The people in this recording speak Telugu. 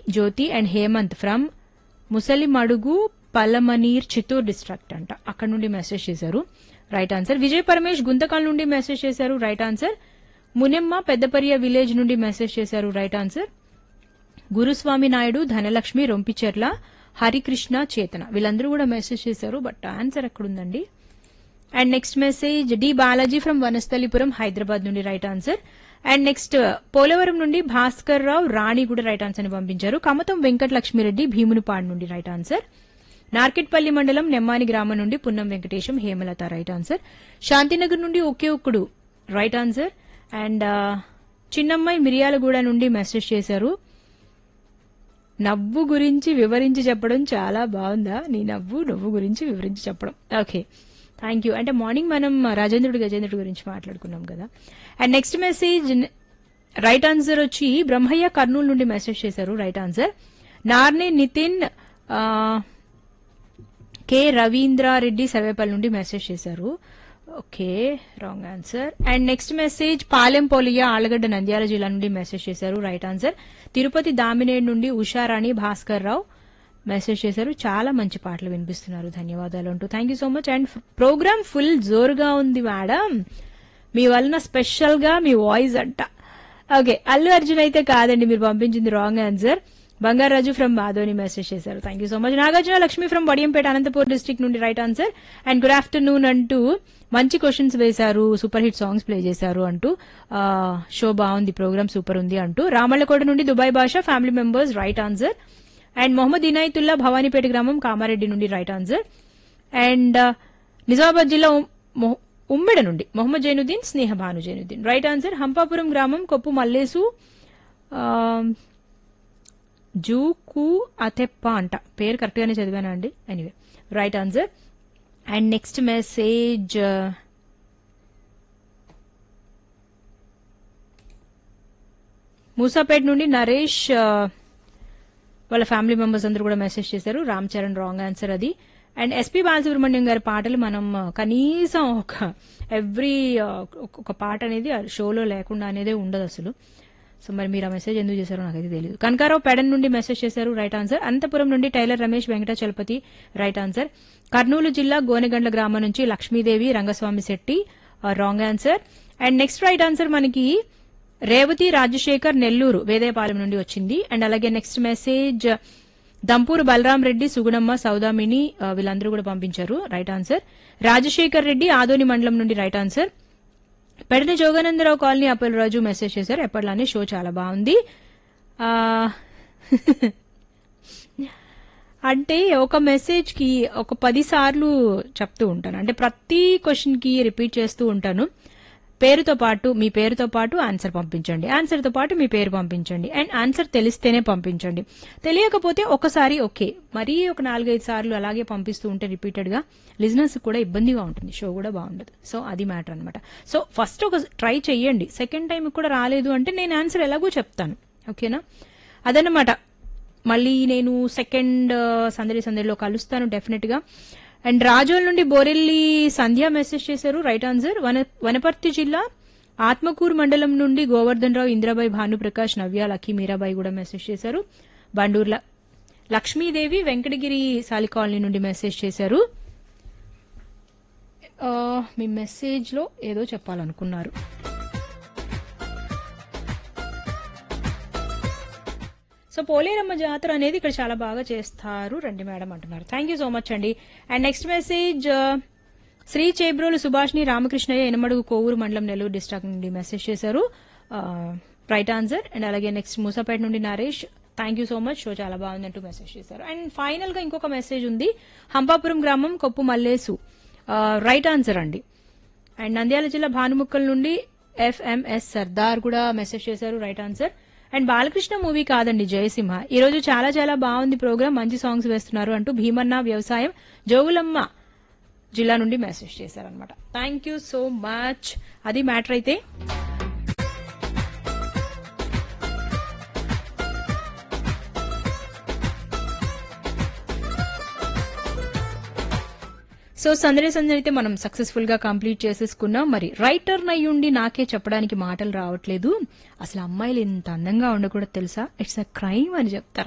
Jyothi and Hemanth from Musalimadugu Palamaner Chittoor district అంట అక్కడ నుండి మెసేజ్ చేశారు రైట్ ఆన్సర్ విజయ్ పరమేష్ గుంతకల్ నుండి మెసేజ్ చేశారు right answer Munemma Peddapariya village నుండి మెసేజ్ చేశారు రైట్ ఆన్సర్ గురుస్వామి నాయుడు ధనలక్ష్మి రొంపిచెర్ల హరికృష్ణ చేతన వీళ్ళందరూ కూడా మెసేజ్ చేశారు బట్ ఆన్సర్ ఎక్కడుందండి and next message D Balaji from Vanasthalipuram Hyderabad నుండి right answer and next Polavaram నుండి భాస్కర్ రావు రాణి కూడా రైట్ ఆన్సర్ ని పంపించారు కమతం వెంకట లక్ష్మిరెడ్డి భీమునిపాడు నుండి రైట్ ఆన్సర్ నార్కెట్పల్లి మండలం నెమ్మాని గ్రామం నుండి పున్నం వెంకటేశం హేమలత రైట్ ఆన్సర్ శాంతినగర్ నుండి ఒకే ఒక్కడు రైట్ ఆన్సర్ అండ్ చిన్నమ్మాయి మిరియాలగూడ నుండి మెసేజ్ చేశారు నవ్వు గురించి వివరించి చెప్పడం చాలా బాగుందా నీ నవ్వు నవ్వు గురించి వివరించి చెప్పడం ఓకే థ్యాంక్ యూ అంటే మార్నింగ్ మనం రాజేంద్రుడు గజేంద్రుడు గురించి మాట్లాడుకున్నాం కదా and next message right answer వచ్చి బ్రహ్మయ్య కర్నూలు నుండి మెసేజ్ చేశారు రైట్ ఆన్సర్ నార్నే నితిన్ ఆ, కె రవీంద్రారెడ్డి సర్వేపల్లి నుండి మెసేజ్ చేశారు okay wrong answer and next message Palem Poliya Allagadda Nandyal జిల్లా నుండి మెసేజ్ చేశారు రైట్ ఆన్సర్ తిరుపతి దామినేడ్ నుండి ఉషారాణి భాస్కర్ రావు మెసేజ్ చేశారు చాలా మంచి పాటలు వినిపిస్తున్నారు ధన్యవాదాలు అంటూ thank you so much and program full జోరుగా ఉంది మేడం మీ వలన స్పెషల్ గా మీ వాయిస్ అంట ఓకే అల్లు అర్జున్ అయితే కాదండి మీరు పంపించింది wrong answer Bangaraju from Madhoni message చేశారు thank you so much Nagarjuna Lakshmi from Vadiyampeta Anantapur district నుండి right answer and good afternoon అంటూ మంచి క్వశ్చన్స్ వేశారు సూపర్ హిట్ సాంగ్స్ ప్లే చేశారు అంటూ ఆ, షో బాగుంది ప్రోగ్రామ్ సూపర్ ఉంది అంటూ రామల్లకోట నుండి Dubai Basha family members right answer and Mohammed Inayatullah Bhavanipeta గ్రామం కామారెడ్డి నుండి రైట్ ఆన్సర్ అండ్ ఆ, నిజామాబాద్ జిల్లా ఉమ్- మొహ- ఉమ్మెడ నుండి మొహమ్మద్ జైనుద్దీన్ స్నేహ భాను జైనుద్దీన్ రైట్ ఆన్సర్ హంపాపురం గ్రామం కొప్పు మల్లేసు ఆ, జూకు అతెప్ప అంట పేరు కరెక్ట్ గానే చదివానా అండి anyway right answer and next message Moosapet నుండి నరేష్ ఆ, వాళ్ళ ఫ్యామిలీ మెంబర్స్ అందరూ కూడా మెసేజ్ చేశారు రామ్ చరణ్ రాంగ్ ఆన్సర్ అది అండ్ ఎస్పీ బాలసుబ్రహ్మణ్యం గారి పాటలు మనం ఆ, కనీసం ఒక ఎవ్రీ ఒక పాట అనేది ఆ షోలో లేకుండా అనేదే ఉండదు అసలు సో మరి మీరు ఆ మెసేజ్ ఎందుకు చేశారో నాకైతే తెలియదు కనకారావు పెడన్ నుండి మెసేజ్ చేశారు రైట్ ఆన్సర్ అనంతపురం నుండి tailor Ramesh Venkatachalapathi right answer Kurnool జిల్లా గోనెగండ్ల గ్రామం నుంచి Lakshmidevi Rangaswamy Shetty wrong answer and next right answer మనకి రేవతి రాజశేఖర్ నెల్లూరు వేదేపాలెం నుండి వచ్చింది అండ్ అలాగే నెక్స్ట్ మెసేజ్ దంపూరు బలరాం రెడ్డి సుగుణమ్మ సౌదామిని ఆ, వీళ్ళందరూ కూడా పంపించారు రైట్ ఆన్సర్ రాజశేఖర్ రెడ్డి ఆదోని మండలం నుండి right answer Pedana Joganandarao colony Appalaraju message చేశారు ఎప్పటిలానే షో చాలా బాగుంది ఆ, అంటే ఒక మెసేజ్ కి ఒక పది సార్లు చెప్తూ ఉంటాను అంటే ప్రతి క్వశ్చన్ కి రిపీట్ చేస్తూ ఉంటాను పేరుతో పాటు మీ పేరుతో పాటు ఆన్సర్ పంపించండి ఆన్సర్ తో పాటు మీ పేరు పంపించండి అండ్ ఆన్సర్ తెలిస్తేనే పంపించండి తెలియకపోతే ఒకసారి ఓకే మరీ ఒక నాలుగైదు సార్లు అలాగే పంపిస్తూ ఉంటే రిపీటెడ్ గా లిజినెస్ కూడా ఇబ్బందిగా ఉంటుంది షో కూడా బాగుండదు సో అది మ్యాటర్ అనమాట సో ఫస్ట్ ఒక ట్రై చెయ్యండి సెకండ్ టైం కూడా రాలేదు అంటే నేను ఆన్సర్ ఎలాగో చెప్తాను ఓకేనా అదనమాట మళ్ళీ నేను సెకండ్ సందడి సందడిలో కలుస్తాను డెఫినెట్ గా అండ్ రాజోల్ నుండి బోరెల్లి సంధ్య మెసేజ్ చేశారు రైట్ ఆన్సర్ వన వనపర్తి జిల్లా ఆత్మకూరు మండలం నుండి గోవర్ధన్ రావు ఇంద్రాబాయి భానుప్రకాష్ నవ్య లక్కీ మీరాబాయి కూడా మెసేజ్ చేశారు బండూర్ల లక్ష్మీదేవి వెంకటగిరి సాలి కాలనీ నుండి మెసేజ్ చేశారు ఆ, మీ మెసేజ్ లో ఏదో చెప్పాలనుకున్నారు సో పోలేరమ్మ జాతర అనేది ఇక్కడ చాలా బాగా చేస్తారు రండి మేడం అంటున్నారు థ్యాంక్ యూ సో మచ్ అండి and next message Shri Chebrolu Subhashini Ramakrishnaiah Enamadugu Kovur మండలం నెల్లూరు డిస్ట్రిక్ట్ నుండి మెసేజ్ చేశారు రైట్ ఆన్సర్ అండ్ అలాగే నెక్స్ట్ మూసాపేట నుండి Naresh thank you so much show చాలా బాగుందంటూ మెసేజ్ చేశారు అండ్ ఫైనల్ గా ఇంకొక మెసేజ్ ఉంది హంపాపురం గ్రామం కొప్పు మల్లేసు రైట్ ఆన్సర్ అండి అండ్ నంద్యాల జిల్లా భానుముక్కల్ నుండి ఎఫ్ఎంఎస్ సర్దార్ కూడా మెసేజ్ చేశారు right answer and Balakrishna movie కాదండి జయసింహ ఈ రోజు చాలా చాలా బాగుంది ప్రోగ్రామ్ మంచి సాంగ్స్ వేస్తున్నారు అంటూ భీమన్న వ్యవసాయం జోగులమ్మ జిల్లా నుండి మెసేజ్ చేశారనమాట థ్యాంక్ యూ సో మచ్ అది మ్యాటర్ అయితే సో సందడి సందడి అయితే మనం సక్సెస్ఫుల్ గా కంప్లీట్ చేసేసుకున్నాం మరి రైటర్ నయ్యుండి నాకే చెప్పడానికి మాటలు రావట్లేదు అసలు అమ్మాయిలు ఇంత అందంగా ఉండకూడదు తెలుసా ఇట్స్ అ క్రైమ్ అని చెప్తారు